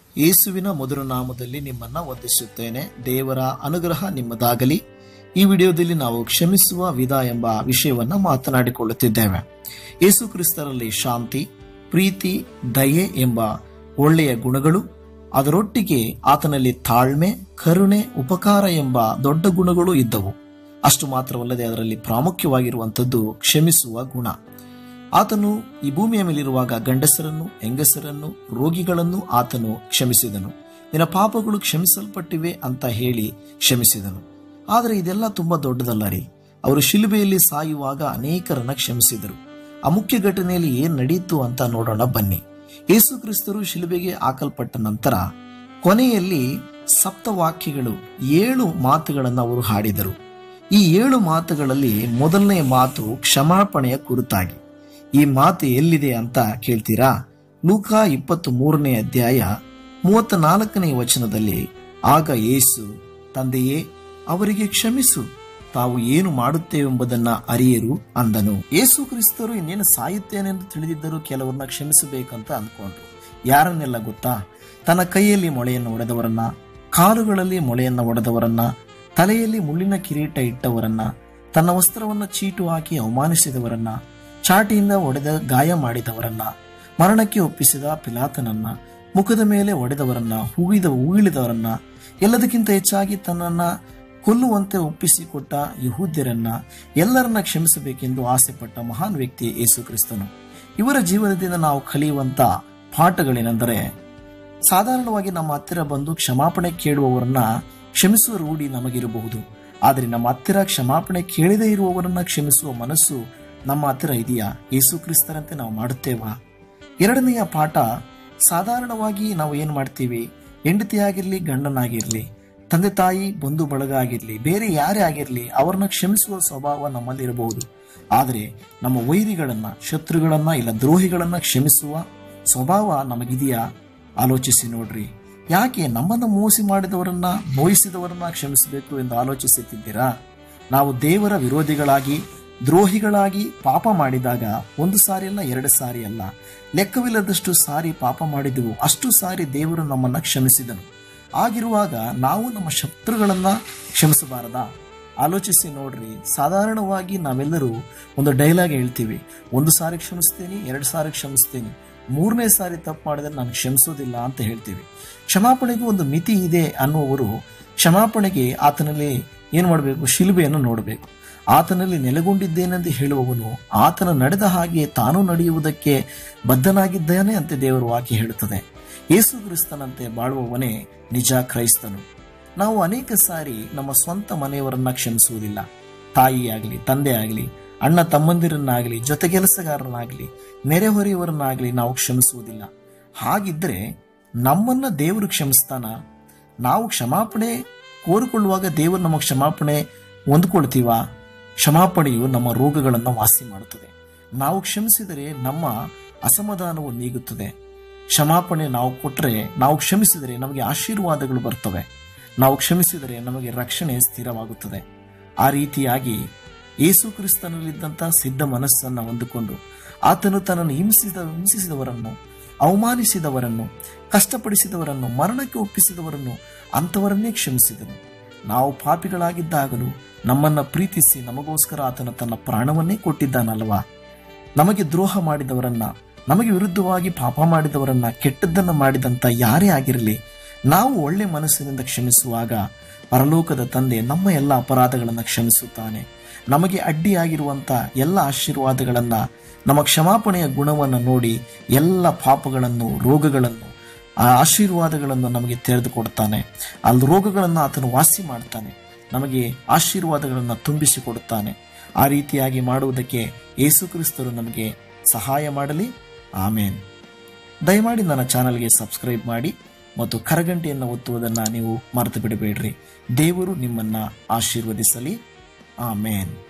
ಯೇಸುವಿನ ಮಧುರ ನಾಮದಲ್ಲಿ ನಿಮ್ಮನ್ನ ವಂದಿಸುತ್ತೇನೆ ದೇವರ ಅನುಗ್ರಹ ನಿಮ್ಮದಾಗಲಿ ಈ ವಿಡಿಯೋದಲ್ಲಿ ನಾವು ಕ್ಷಮಿಸುವ ವಿಧ ಎಂಬ ವಿಷಯವನ್ನ ಮಾತನಾಡಿಕೊಳ್ಳುತ್ತಿದ್ದೇವೆ ಯೇಸು ಕ್ರಿಸ್ತರಲ್ಲಿ ಶಾಂತಿ ಪ್ರೀತಿ ದಯೆ ಎಂಬ ಒಳ್ಳೆಯ ಗುಣಗಳು ಅದರೊಟ್ಟಿಗೆ ಆತನಲ್ಲಿ ತಾಳ್ಮೆ ಕರುಣೆ ಉಪಕಾರ ಎಂಬ ದೊಡ್ಡ ಗುಣಗಳು ಇದ್ದವು ಅಷ್ಟು ಮಾತ್ರವಲ್ಲದೆ ಅದರಲ್ಲಿ ಪ್ರಾಮುಖ್ಯವಾಗಿರುವಂಥದ್ದು ಕ್ಷಮಿಸುವ ಗುಣ ಆತನು ಈ ಭೂಮಿಯ ಮೇಲಿರುವಾಗ ಗಂಡಸರನ್ನು ಹೆಂಗಸರನ್ನು ರೋಗಿಗಳನ್ನು ಆತನು ಕ್ಷಮಿಸಿದನು ನಿನ್ನ ಪಾಪಗಳು ಕ್ಷಮಿಸಲ್ಪಟ್ಟಿವೆ ಅಂತ ಹೇಳಿ ಕ್ಷಮಿಸಿದನು ಆದರೆ ಇದೆಲ್ಲ ತುಂಬಾ ದೊಡ್ಡದಲ್ಲ ರೀ ಅವರು ಶಿಲುಬೆಯಲ್ಲಿ ಸಾಯುವಾಗ ಅನೇಕರನ್ನ ಕ್ಷಮಿಸಿದರು ಆ ಮುಖ್ಯ ಘಟನೆಯಲ್ಲಿ ಏನ್ ನಡೀತು ಅಂತ ನೋಡೋಣ ಬನ್ನಿ ಯೇಸು ಕ್ರಿಸ್ತರು ಶಿಲುಬೆಗೆ ಹಾಕಲ್ಪಟ್ಟ ನಂತರ ಕೊನೆಯಲ್ಲಿ ಸಪ್ತವಾಕ್ಯಗಳು ಏಳು ಮಾತುಗಳನ್ನು ಅವರು ಹಾಡಿದರು ಈ ಏಳು ಮಾತುಗಳಲ್ಲಿ ಮೊದಲನೇ ಮಾತು ಕ್ಷಮಾಪಣೆಯ ಕುರಿತಾಗಿ ಈ ಮಾತು ಎಲ್ಲಿದೆ ಅಂತ ಕೇಳ್ತೀರಾ ಲೂಕ ಇಪ್ಪತ್ತು ಮೂರನೇ ಅಧ್ಯಾಯ ಮೂವತ್ತ ನಾಲ್ಕನೇ ವಚನದಲ್ಲಿ ಆಗ ಯೇಸು ತಂದೆಯೇ ಅವರಿಗೆ ಕ್ಷಮಿಸು ತಾವು ಏನು ಮಾಡುತ್ತೇವೆಂಬುದನ್ನ ಅರಿಯರು ಅಂದನು ಯೇಸು ಕ್ರಿಸ್ತರು ಇನ್ನೇನು ಸಾಯುತ್ತೇನೆಂದು ತಿಳಿದಿದ್ದರೂ ಕೆಲವರನ್ನ ಕ್ಷಮಿಸಬೇಕಂತ ಅಂದ್ಕೊಂಡ್ರು ಯಾರನ್ನೆಲ್ಲ ಗೊತ್ತಾ ತನ್ನ ಕೈಯಲ್ಲಿ ಮೊಳೆಯನ್ನು ಒಡೆದವರನ್ನ ಕಾಲುಗಳಲ್ಲಿ ಮೊಳೆಯನ್ನ ಒಡೆದವರನ್ನ ತಲೆಯಲ್ಲಿ ಮುಳ್ಳಿನ ಕಿರೀಟ ಇಟ್ಟವರನ್ನ ತನ್ನ ವಸ್ತ್ರವನ್ನ ಚೀಟು ಹಾಕಿ ಅವಮಾನಿಸಿದವರನ್ನ ಚಾಟಿಯಿಂದ ಒಡೆದ ಗಾಯ ಮಾಡಿದವರನ್ನ ಮರಣಕ್ಕೆ ಒಪ್ಪಿಸಿದ ಪಿಲಾತನನ್ನ ಮುಖದ ಮೇಲೆ ಒಡೆದವರನ್ನ ಹೂಗಿದ ಹೂಗಿಳಿದವರನ್ನ ಎಲ್ಲದಕ್ಕಿಂತ ಹೆಚ್ಚಾಗಿ ತನ್ನನ್ನ ಕೊಲ್ಲುವಂತೆ ಒಪ್ಪಿಸಿಕೊಟ್ಟ ಯಹೂದ್ಯರನ್ನ ಎಲ್ಲರನ್ನ ಕ್ಷಮಿಸಬೇಕೆಂದು ಆಸೆಪಟ್ಟ ಮಹಾನ್ ವ್ಯಕ್ತಿ ಯೇಸು ಕ್ರಿಸ್ತನು ಇವರ ಜೀವನದಿಂದ ನಾವು ಕಲಿಯುವಂತ ಪಾಠಗಳೇನೆಂದರೆ ಸಾಧಾರಣವಾಗಿ ನಮ್ಮ ಹತ್ತಿರ ಬಂದು ಕ್ಷಮಾಪಣೆ ಕೇಳುವವರನ್ನ ಕ್ಷಮಿಸುವ ರೂಢಿ ನಮಗಿರಬಹುದು ಆದರೆ ನಮ್ಮ ಹತ್ತಿರ ಕ್ಷಮಾಪಣೆ ಕೇಳದೇ ಇರುವವರನ್ನ ಕ್ಷಮಿಸುವ ಮನಸ್ಸು ನಮ್ಮ ಹತ್ತಿರ ಇದೆಯಾ ಯೇಸು ಕ್ರಿಸ್ತರಂತೆ ನಾವು ಮಾಡುತ್ತೇವಾ ಎರಡನೆಯ ಪಾಠ ಸಾಧಾರಣವಾಗಿ ನಾವು ಏನು ಮಾಡ್ತೀವಿ ಹೆಂಡತಿಯಾಗಿರ್ಲಿ ಗಂಡನಾಗಿರ್ಲಿ ತಂದೆ ತಾಯಿ ಬಂಧು ಬಳಗ ಆಗಿರ್ಲಿ ಬೇರೆ ಯಾರೇ ಆಗಿರ್ಲಿ ಅವರನ್ನ ಕ್ಷಮಿಸುವ ಸ್ವಭಾವ ನಮ್ಮಲ್ಲಿ ಇರಬಹುದು ಆದರೆ ನಮ್ಮ ವೈರಿಗಳನ್ನ ಶತ್ರುಗಳನ್ನ ಇಲ್ಲ ದ್ರೋಹಿಗಳನ್ನ ಕ್ಷಮಿಸುವ ಸ್ವಭಾವ ನಮಗಿದೆಯಾ ಆಲೋಚಿಸಿ ನೋಡ್ರಿ ಯಾಕೆ ನಮ್ಮನ್ನು ಮೋಸಿ ಮಾಡಿದವರನ್ನ ನೋಯಿಸಿದವರನ್ನ ಕ್ಷಮಿಸಬೇಕು ಎಂದು ಆಲೋಚಿಸುತ್ತಿದ್ದೀರಾ ನಾವು ದೇವರ ವಿರೋಧಿಗಳಾಗಿ ದ್ರೋಹಿಗಳಾಗಿ ಪಾಪ ಮಾಡಿದಾಗ ಒಂದು ಸಾರಿ ಅಲ್ಲ ಎರಡು ಸಾರಿ ಅಲ್ಲ ಲೆಕ್ಕವಿಲ್ಲದಷ್ಟು ಸಾರಿ ಪಾಪ ಮಾಡಿದೆವು ಅಷ್ಟು ಸಾರಿ ದೇವರು ನಮ್ಮನ್ನ ಕ್ಷಮಿಸಿದನು ಆಗಿರುವಾಗ ನಾವು ನಮ್ಮ ಶತ್ರುಗಳನ್ನ ಕ್ಷಮಿಸಬಾರದಾ ಆಲೋಚಿಸಿ ನೋಡ್ರಿ ಸಾಧಾರಣವಾಗಿ ನಾವೆಲ್ಲರೂ ಒಂದು ಡೈಲಾಗ್ ಹೇಳ್ತೀವಿ ಒಂದು ಸಾರಿ ಕ್ಷಮಿಸ್ತೀನಿ ಎರಡು ಸಾರಿ ಕ್ಷಮಿಸ್ತೀನಿ ಮೂರನೇ ಸಾರಿ ತಪ್ಪು ಮಾಡಿದ್ರೆ ನಾನು ಕ್ಷಮಿಸೋದಿಲ್ಲ ಅಂತ ಹೇಳ್ತೀವಿ ಕ್ಷಮಾಪಣೆಗೆ ಒಂದು ಮಿತಿ ಇದೆ ಅನ್ನುವರು ಕ್ಷಮಾಪಣೆಗೆ ಆತನಲ್ಲಿ ಏನು ಮಾಡಬೇಕು ಶಿಲುಬೆಯನ್ನು ನೋಡಬೇಕು ಆತನಲ್ಲಿ ನೆಲೆಗೊಂಡಿದ್ದೇನೆಂದು ಹೇಳುವವನು ಆತನ ನಡೆದ ಹಾಗೆ ತಾನು ನಡೆಯುವುದಕ್ಕೆ ಬದ್ಧನಾಗಿದ್ದಾನೆ ಅಂತ ದೇವರ ವಾಕ್ಯ ಹೇಳುತ್ತದೆ ಯೇಸು ಕ್ರಿಸ್ತನಂತೆ ಬಾಳುವವನೇ ನಿಜ ಕ್ರೈಸ್ತನು ನಾವು ಅನೇಕ ಸಾರಿ ನಮ್ಮ ಸ್ವಂತ ಮನೆಯವರನ್ನ ಕ್ಷಮಿಸುವುದಿಲ್ಲ ತಾಯಿಯಾಗಲಿ ತಂದೆ ಆಗಲಿ ಅಣ್ಣ ತಮ್ಮಂದಿರನ್ನಾಗಲಿ ಜೊತೆ ಕೆಲಸಗಾರರನ್ನಾಗಲಿ ನೆರೆಹೊರೆಯವರನ್ನಾಗಲಿ ನಾವು ಕ್ಷಮಿಸುವುದಿಲ್ಲ ಹಾಗಿದ್ರೆ ನಮ್ಮನ್ನ ದೇವರು ಕ್ಷಮಿಸ್ತಾನ ನಾವು ಕ್ಷಮಾಪಣೆ ಕೋರಿಕೊಳ್ಳುವಾಗ ದೇವರು ನಮ್ಮ ಕ್ಷಮಾಪಣೆ ಹೊಂದ್ಕೊಳ್ತೀವ ಕ್ಷಮಾಪಣೆಯು ನಮ್ಮ ರೋಗಗಳನ್ನು ವಾಸಿ ಮಾಡುತ್ತದೆ ನಾವು ಕ್ಷಮಿಸಿದರೆ ನಮ್ಮ ಅಸಮಾಧಾನವು ನೀಗುತ್ತದೆ ಕ್ಷಮಾಪಣೆ ನಾವು ಕೊಟ್ಟರೆ ನಾವು ಕ್ಷಮಿಸಿದರೆ ನಮಗೆ ಆಶೀರ್ವಾದಗಳು ಬರ್ತವೆ ನಾವು ಕ್ಷಮಿಸಿದರೆ ನಮಗೆ ರಕ್ಷಣೆ ಸ್ಥಿರವಾಗುತ್ತದೆ ಆ ರೀತಿಯಾಗಿ ಯೇಸು ಕ್ರಿಸ್ತನಲ್ಲಿದ್ದಂಥ ಸಿದ್ಧ ಮನಸ್ಸನ್ನು ಹೊಂದಿಕೊಂಡು ಆತನು ತನ್ನನ್ನು ಹಿಂಸಿಸಿದ ಹಿಂಸಿಸಿದವರನ್ನು ಅವಮಾನಿಸಿದವರನ್ನು ಕಷ್ಟಪಡಿಸಿದವರನ್ನು ಮರಣಕ್ಕೆ ಒಪ್ಪಿಸಿದವರನ್ನು ಅಂಥವರನ್ನೇ ಕ್ಷಮಿಸಿದನು ನಾವು ಪಾಪಿಗಳಾಗಿದ್ದಾಗಲೂ ನಮ್ಮನ್ನ ಪ್ರೀತಿಸಿ ನಮಗೋಸ್ಕರ ಆತನ ತನ್ನ ಪ್ರಾಣವನ್ನೇ ಕೊಟ್ಟಿದ್ದಾನಲ್ವಾ ನಮಗೆ ದ್ರೋಹ ಮಾಡಿದವರನ್ನ ನಮಗೆ ವಿರುದ್ಧವಾಗಿ ಪಾಪ ಮಾಡಿದವರನ್ನ ಕೆಟ್ಟದ್ದನ್ನು ಮಾಡಿದಂತ ಯಾರೇ ಆಗಿರಲಿ ನಾವು ಒಳ್ಳೆ ಮನಸ್ಸಿನಿಂದ ಕ್ಷಮಿಸುವಾಗ ಪರಲೋಕದ ತಂದೆ ನಮ್ಮ ಎಲ್ಲ ಅಪರಾಧಗಳನ್ನು ಕ್ಷಮಿಸುತ್ತಾನೆ ನಮಗೆ ಅಡ್ಡಿಯಾಗಿರುವಂತ ಎಲ್ಲ ಆಶೀರ್ವಾದಗಳನ್ನ ನಮ್ಮ ಕ್ಷಮಾಪಣೆಯ ಗುಣವನ್ನು ನೋಡಿ ಎಲ್ಲ ಪಾಪಗಳನ್ನು ರೋಗಗಳನ್ನು ಆ ಆಶೀರ್ವಾದಗಳನ್ನು ನಮಗೆ ತೆರೆದುಕೊಡ್ತಾನೆ ಅಲ್ಲಿ ರೋಗಗಳನ್ನು ಆತನು ವಾಸಿ ಮಾಡ್ತಾನೆ ನಮಗೆ ಆಶೀರ್ವಾದಗಳನ್ನು ತುಂಬಿಸಿಕೊಡುತ್ತಾನೆ ಆ ರೀತಿಯಾಗಿ ಮಾಡುವುದಕ್ಕೆ ಯೇಸು ಕ್ರಿಸ್ತರು ನಮಗೆ ಸಹಾಯ ಮಾಡಲಿ ಆಮೇನ್ ದಯಮಾಡಿ ನನ್ನ ಚಾನಲ್ಗೆ ಸಬ್ಸ್ಕ್ರೈಬ್ ಮಾಡಿ ಮತ್ತು ಕರಗಂಟೆಯನ್ನು ಒತ್ತುವುದನ್ನು ನೀವು ಮರೆತು ಬಿಡಬೇಡ್ರಿ ದೇವರು ನಿಮ್ಮನ್ನ ಆಶೀರ್ವದಿಸಲಿ ಆಮೇನ್